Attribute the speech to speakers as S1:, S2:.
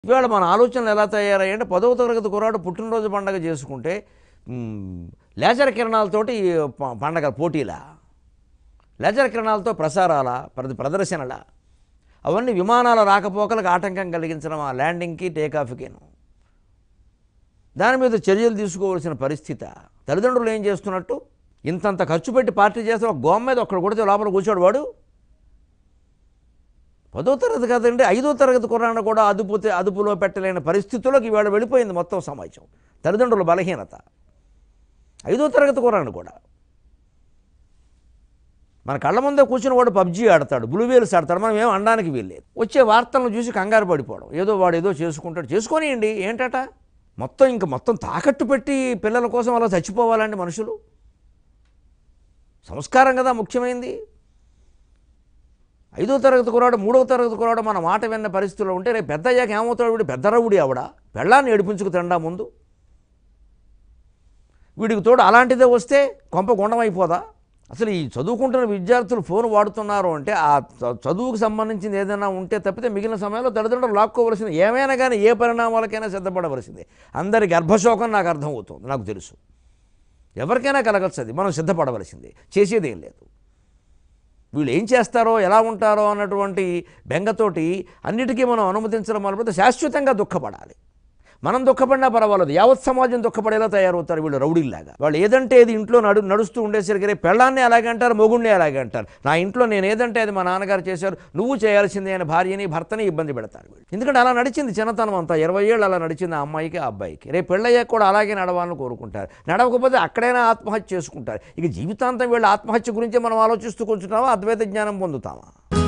S1: ఇవాళ మన ఆలోచనలు ఎలా తయారయ్యాయంటే పదవ తరగతి కుర్రాడు పుట్టినరోజు పండగ చేసుకుంటే మ్, లేజర్ కిరణాలతోటి ప- పండగ పోటీలా లేజర్ కిరణాలతో ప్రసారాల ప్రద ప్రదర్శనల అవన్నీ విమానాల రాకపోకలకు ఆటంకం కలిగించడం ఆ ల్యాండింగ్కి టేకాఫ్కిను దాని మీద చర్యలు తీసుకోవాల్సిన పరిస్థితి తల్లిదండ్రులు ఏం చేస్తున్నట్టు ఇంతంత ఖర్చు పెట్టి పార్టీ చేస్తే ఒక గోమ మీద ఒక్కడ కొడితే లోపల కూర్చోడు వాడు పదో తరగతి కాదండి ఐదో తరగతి కుర్రాన్ని కూడా అదుపు అదుపులో పెట్టలేని పరిస్థితుల్లోకి ఇవాళ వెళ్ళిపోయింది మొత్తం సమాజం తల్లిదండ్రుల బలహీనత ఐదో తరగతి కుర్రాన్ని కూడా మన కళ్ళ ముందే కూర్చుని వాడు పబ్జీ ఆడతాడు బ్లూ వేల్స్ ఆడతాడు మనం ఏం అనడానికి వీల్లేదు వచ్చే వార్తలను చూసి కంగారు పడిపోవడం ఏదో వాడు ఏదో చేసుకుంటాడు చేసుకొనియండి ఏంటట మొత్తం ఇంక మొత్తం తాకట్టు పెట్టి పిల్లల కోసం అలా చచ్చిపోవాలండి మనుషులు సంస్కారం కదా ముఖ్యమైంది ఐదో తరగతి కురాడు మూడో తరగతి కురాడు మన మాట విన్న పరిస్థితుల్లో ఉంటే రేపు పెద్ద అయ్యాక ఏమవుతాడు వీడు పెద్ద రవుడి ఆవిడ పెళ్ళాన్ని ఏడిపించుకు తిండా ముందు వీడికి తోడు అలాంటిదే వస్తే కొంప గుండమైపోదా అసలు ఈ చదువుకుంటున్న విద్యార్థులు ఫోన్ వాడుతున్నారు అంటే ఆ చ- చదువుకు సంబంధించింది ఏదైనా ఉంటే తప్పితే మిగిలిన సమయంలో తల్లిదండ్రులు లాక్కోవలసింది ఏమైనా కానీ ఏ పరిణామాలకైనా సిద్ధపడవలసిందే అందరి గర్భశోకం నాకు అర్థమవుతుంది నాకు తెలుసు ఎవరికైనా కలగచ్చు అది మనం సిద్ధపడవలసిందే చేసేది ఏం లేదు వీళ్ళు ఏం చేస్తారో ఎలా ఉంటారో అన్నటువంటి బెంగతోటి అన్నిటికీ మనం అనుమతించడం మొదలుపెడితే శాశ్వతంగా దుఃఖపడాలి మనం దుఃఖపడినా పర్వాలేదు యావత్ సమాజం దుఃఖపడేలా తయారవుతారు వీళ్ళు రౌడీల్లాగా వాళ్ళు ఏదంటే ఏది ఇంట్లో నడు నడుస్తూ ఉండేసరికి రేపు పెళ్ళాన్ని అలాగే అంటారు మొగుడిని అలాగే అంటారు నా ఇంట్లో నేను ఏదంటే అది మా నాన్నగారు చేశారు నువ్వు చేయాల్సిందే అని భార్యని భర్తని ఇబ్బంది పెడతారు వీళ్ళు ఎందుకంటే అలా నడిచింది చిన్నతనం అంతా ఇరవై ఏళ్ళు అలా నడిచింది ఆ అమ్మాయికి ఆ అబ్బాయికి రేపు పెళ్ళయ్యాక కూడా అలాగే నడవాలని కోరుకుంటారు నడవకపోతే అక్కడైనా ఆత్మహత్య చేసుకుంటారు ఇక జీవితాంతం వీళ్ళ ఆత్మహత్య గురించి మనం ఆలోచిస్తూ కూర్చుంటామా అద్వైత జ్ఞానం పొందుతామా